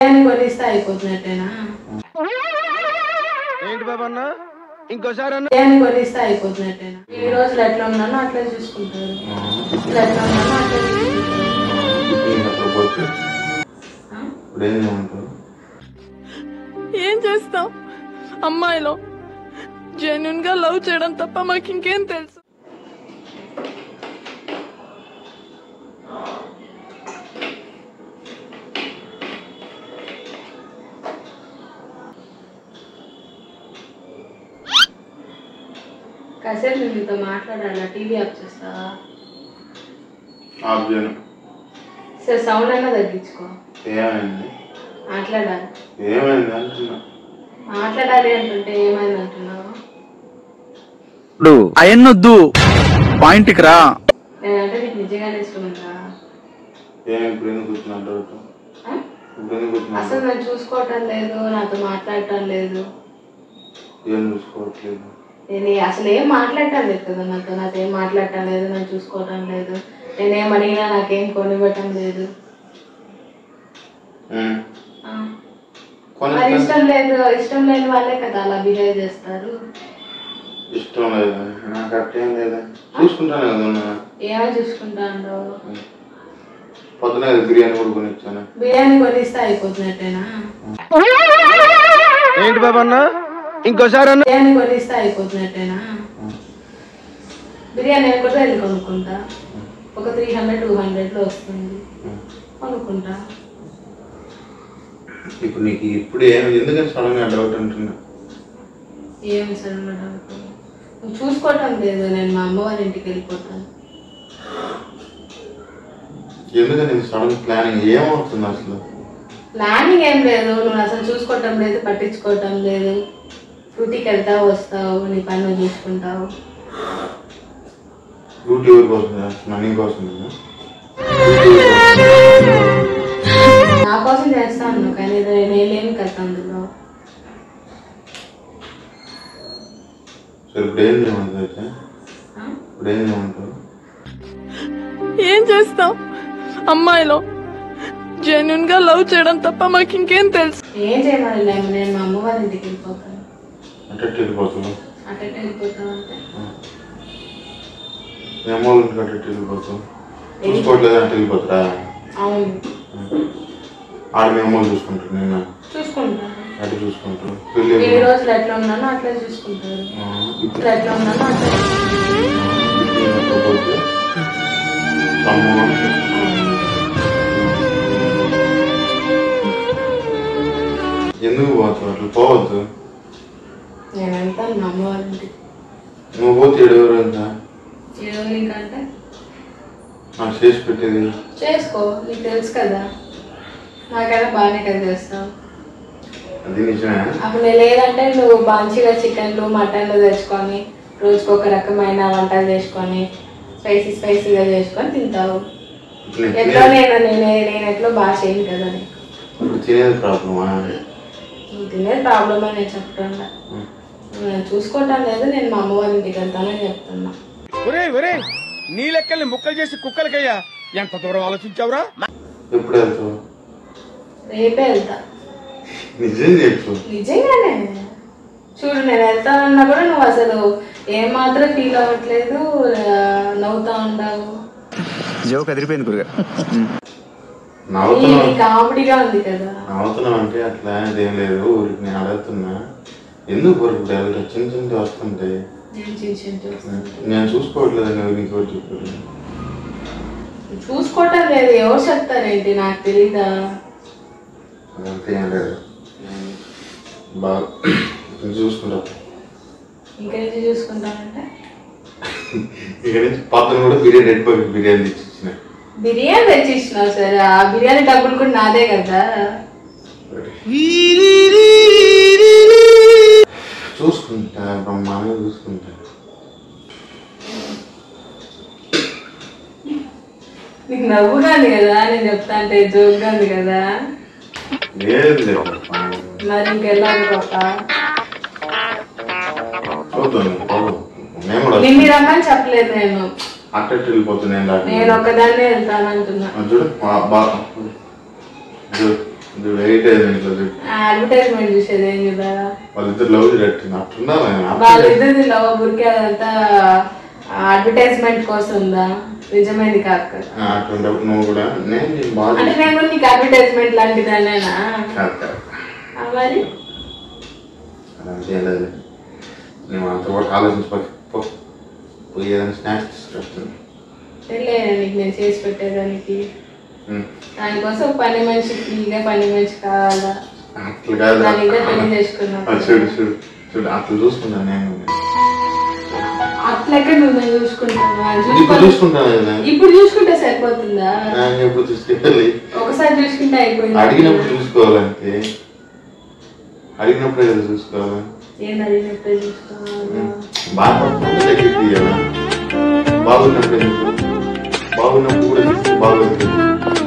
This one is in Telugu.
బిర్యానీ కొనిస్తే అయిపోతున్నట్టేనా ఏంటి బాబన్న ఇంకోసారి అన్న బిర్యానీ కొనిస్తే అయిపోతున్నట్టేనా ఈ రోజులు ఎట్లా ఉన్నానో అట్లా చూసుకుంటారు ఇప్పుడు ఎట్లా ఉన్నానో అట్లా చూసుకుంటారు పోతే ఆ? ఇప్పుడు ఏం చేయమంటారు ఏం చేస్తాం అమ్మాయిలో జెన్యున్ గా లవ్ చేయడం తప్ప మాకు ఇంకేం తెలుసు కాసేపు నేను మీతో మాట్లాడాలా టీవీ ఆఫ్ చేస్తావా ఆఫ్ చేయను సరే సౌండ్ అయినా తగ్గించుకో ఏమైంది మాట్లాడాలి ఏమైంది అంటున్నా మాట్లాడాలి అంటుంటే ఏమైంది అంటున్నావు ఇప్పుడు అయన్నొద్దు పాయింట్కి రా నేనంటే నీకు నిజంగానే ఇష్టం ఉందా ఏం ఇప్పుడు ఎందుకు వచ్చిన డౌట్ ఆ? ఇప్పుడు ఎందుకు వచ్చిన అసలు నన్ను చూసుకోవటం లేదు నాతో మాట్లాడటం లేదు ఏం చూసుకోవట్లేదు నేను అసలు ఏం మాట్లాడటం లేదు కదా నాతో నాతో ఏం మాట్లాడటం లేదు నన్ను చూసుకోవటం లేదు నేనేం అడిగినా నాకేం కొనివ్వటం లేదు ఉమ్. ఆ. కొని మరి ఇష్టం లేదు ఇష్టం లేని వాళ్ళే కదా అలా బిహేవ్ చేస్తారు ఇష్టం లేదు నాకు అట్టేం లేదా చూసుకుంటాను కదా ఉన్నా ఏమో చూసుకుంటా ఉండవు పొద్దున బిర్యానీ కూడా కొనిచ్చాను బిర్యానీ కొనిస్తే అయిపోతున్నట్టేనా ఏంటి బాబన్న ఇంకోసారి అన్న బిర్యానీ కొనిస్తే అయిపోతున్నట్టేనా బిర్యానీ నేను కూడా వెళ్ళి కొనుక్కుంటా ఒక త్రీ హండ్రెడ్ టూ హండ్రెడ్లో వస్తుంది కొనుక్కుంటా ఇప్పుడు నీకు ఇప్పుడు ఏం ఎందుకని సడన్ గా డౌట్ అంటున్నా ఏమి సడన్ డౌట్ నువ్వు చూసుకోవటం లేదు నేను మా అమ్మ వాళ్ళ ఇంటికి వెళ్ళిపోతాను ఎందుకని సడన్ ప్లానింగ్ ఏమవుతుంది అసలు ప్లానింగ్ ఏం లేదు నువ్వు అసలు చూసుకోవటం లేదు పట్టించుకోవటం లేదు డ్యూటీకి వెళ్తావు వస్తావు నీ పని నువ్వు చూసుకుంటావు డ్యూటీ ఎవరి కోసం చేస్తున్నా నీ కోసం నా కోసం చేస్తాను కానీ నేనేం కదా అందులో సరే ఇప్పుడు ఏం చేయమంటారు అయితే ఆ? ఇప్పుడు ఏం చేయమంటారు ఏం చేస్తాం అమ్మాయిలో జెన్యున్ గా లవ్ చేయడం తప్ప మాకు ఇంకేం తెలుసు ఏం చేయమని లేము నేను మా అమ్మ వాళ్ళ ఇంటికి వెళ్ళిపోతాను అంటే వెళ్ళిపోతావు అటు ఎటు వెళ్ళిపోతావు అంటే మీ అమ్మ వాళ్ళ ఇంటికి అట్ట వెళ్ళిపోతావు చూసుకోవట్లేదు అంటే వెళ్ళిపోతారా అవును ఆడ మీ అమ్మ వాళ్ళు చూసుకుంటారు నిన్న చూసుకుంటాను అటు చూసుకుంటారు పెళ్ళి ఈ రోజులు ఎట్లా ఉన్నానో అట్లా చూసుకుంటారు ఆ, ఇప్పుడు ఎట్లా ఉన్నానో అట్లా చూసుకుంటారు. ఇప్పుడు పోతే అమ్మ ఎందుకు పోతావు అట్లా పోవద్దు నేను వెళ్తాను మా అమ్మ వాళ్ళ ఇంటికి నువ్వు పోతే ఏడు ఎవరు అంతా ఏదో ఇంకంటే నాకు చేసి పెట్టేది చేసుకో నీకు తెలుసు కదా నాకైనా బాగానే కదా చేస్తావు అది నిజమే అప్పుడు నేను లేదంటే నువ్వు మంచిగా చికెన్లు మటన్లు తెచ్చుకొని రోజుకు ఒక రకమైన వంటలు చేసుకొని స్పైసీ స్పైసీగా చేసుకొని తింటావు ఇప్పుడు నేను ఎట్లా తినేది నేను నేను నేను ఎట్లో బాగా చేయను కదా నీకు ఇప్పుడు తినేది ప్రాబ్లమా నువ్వు తినేది ప్రాబ్లమ్ అని నేను చెప్తున్నా నేను చూసుకోవటం లేదు నేను మా అమ్మ వాళ్ళ ఇంటికి వెళ్తానని చెప్తున్నా ఒరే ఒరే నీ లెక్కల్ని ముక్కలు చేసి కుక్కలకయ్యా ఎంత దూరం ఆలోచించావురా ఎప్పుడు వెళ్తావు రేపే వెళ్తా నిజం చెప్పు నిజంగానే చూడు నేను వెళ్తానన్నా కూడా నువ్వు అసలు ఏమాత్రం ఫీల్ అవ్వట్లేదు ఆ, నవ్వుతా ఉంటావు జోక్ అదిరిపోయింది గురుగారు నవ్వుతున్నావు కామెడీగా ఉంది కదా నవ్వుతున్నావు అంటే అట్లా ఏం లేదు ఊరికి నేను అడుగుతున్నా ఎందుకు ఊరికి ఇప్పుడు వెళ్తా చిన్న చిన్న వస్తుంటే నేను చిన్న చిన్న చూస్తాను నేను చూసుకోవట్లేదు నువ్వు నీకు ఎవరు చెప్పారు చూసుకోవటం లేదు ఎవరు చెప్తారేంటి నాకు తెలీదా అదంతా ఏం లేదు బాగా ఇది చూసుకుంటా ఇంకా నుంచి చూసుకుంటానంటే ఇక నుంచి పక్కన కూడా బిర్యానీ రెడ్ బకెట్ బిర్యానీ తెచ్చి ఇచ్చిన బిర్యానీ తెచ్చి ఇచ్చినావు సరే ఆ బిర్యానీ డబ్బులు కూడా నాదే కదా చూసుకుంటా బ్రహ్మాండంగా చూసుకుంటా నీకు నవ్వుగా ఉంది కదా నేను చెప్తా అంటే జోక్గా ఉంది కదా లేదు లేదు మరి ఇంకెలా ఉంది పాప చూద్దాం బాబు. నేను కూడా నిన్ను రమ్మని చెప్పలేదు నేను అట్టట్టు వెళ్ళిపోతున్నాను నేను ఒక్కదాన్నే వెళ్తానంటున్నా చూడు బా- బా- చూడు చూడు అడ్వర్టైజ్మెంట్ లో చూడు అడ్వర్టైజ్మెంట్ చూసేది ఏం కదా వాళ్ళిద్దరు లవ్ చేస్తున్నారు అట్లున్నారు ఆయన. వాళ్ళిద్దరిది లవ్ బుర్కే అదంతా అడ్వర్టైజ్మెంట్ కోసం ఉందా నిజమైంది కాదు కదా ఆ, అటువంటిప్పుడు నువ్వు కూడా నేను నీ బాగా అంటే నేను కూడా నీకు అడ్వర్టైజ్మెంట్ లాంటిదానేనా కాదు కాదు ఆ మరి అలాంటి ఏం లేదు నువ్వు అంత కూడా ఆలోచించుకో పో పోయి ఏదైనా స్నాక్స్ తీసుకొస్తుంది తెలియ నీకు నేను చేసి పెట్టేదానికి దానికోసం పని మనిషి ఫ్రీగా పని మనిషి కావాలా అట్లా కాదు దాని ఇదే పెళ్లి చేసుకున్నాం ఆ, చూడు చూడు చూడు అట్లా చూసుకున్నాను నేను అట్లకే నువ్వు నేను చూసుకుంటావా ఇప్పుడు చూసుకో- చూసుకుంటాను కదా ఇప్పుడు చూసుకుంటే సరిపోతుందా నేను ఎప్పుడు చూసుకెళ్ళి ఒకసారి చూసుకుంటే అయిపోయింది అడిగినప్పుడు చూసుకోవాలంటే అడిగినప్పుడే కదా చూసుకోవాలి ఏం అడిగినప్పుడే చూసుకోవాలా బాగుపడుతుంది దగ్గరికి తీయాలా బాగున్నప్పుడు ఎందుకు బాగున్నప్పుడు కూడా చూస్తే బాగుంటుంది